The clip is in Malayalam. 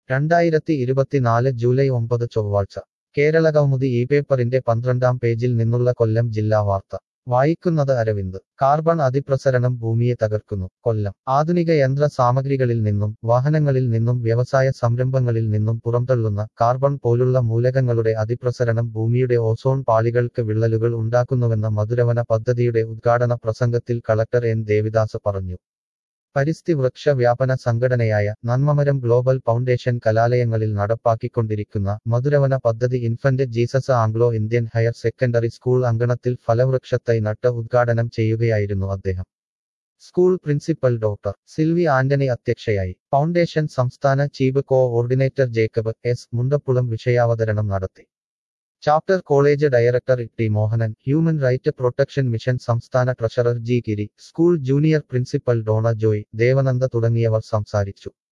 രണ്ടായിരത്തി ഇരുപത്തിനാല് ജൂലൈ ഒമ്പത് ചൊവ്വാഴ്ച കേരളകൗമുദി ഈ പേപ്പറിന്റെ പന്ത്രണ്ടാം പേജിൽ നിന്നുള്ള കൊല്ലം ജില്ലാ വാർത്ത വായിക്കുന്നത് അരവിന്ദ് കാർബൺ അതിപ്രസരണം ഭൂമിയെ തകർക്കുന്നു കൊല്ലം ആധുനിക യന്ത്ര സാമഗ്രികളിൽ നിന്നും വാഹനങ്ങളിൽ നിന്നും വ്യവസായ സംരംഭങ്ങളിൽ നിന്നും പുറംതള്ളുന്ന കാർബൺ പോലുള്ള മൂലകങ്ങളുടെ അതിപ്രസരണം ഭൂമിയുടെ ഓസോൺ പാളികൾക്ക് വിള്ളലുകൾ ഉണ്ടാക്കുന്നുവെന്ന മധുരവന പദ്ധതിയുടെ ഉദ്ഘാടന പ്രസംഗത്തിൽ കളക്ടർ എൻ ദേവിദാസ് പറഞ്ഞു പരിസ്ഥിതി വൃക്ഷ വ്യാപന സംഘടനയായ നന്മമരം ഗ്ലോബൽ ഫൗണ്ടേഷൻ കലാലയങ്ങളിൽ നടപ്പാക്കിക്കൊണ്ടിരിക്കുന്ന മധുരവന പദ്ധതി Infant Jesus Anglo Indian higher secondary school അങ്കണത്തിൽ ഫലവൃക്ഷത്തൈ നട്ട് ഉദ്ഘാടനം ചെയ്യുകയായിരുന്നു അദ്ദേഹം school principal doctor Silvy Antony അധ്യക്ഷയായി ഫൗണ്ടേഷൻ സംസ്ഥാന chief coordinator Jacob S Mundappulam വിഷയാവതരണം നടത്തി chapter college director T Mohanan human right protection mission സംസ്ഥാന treasurer G Giri school junior principal Dona Joy Devananda തുടങ്ങിയവർ സംസാരിച്ചു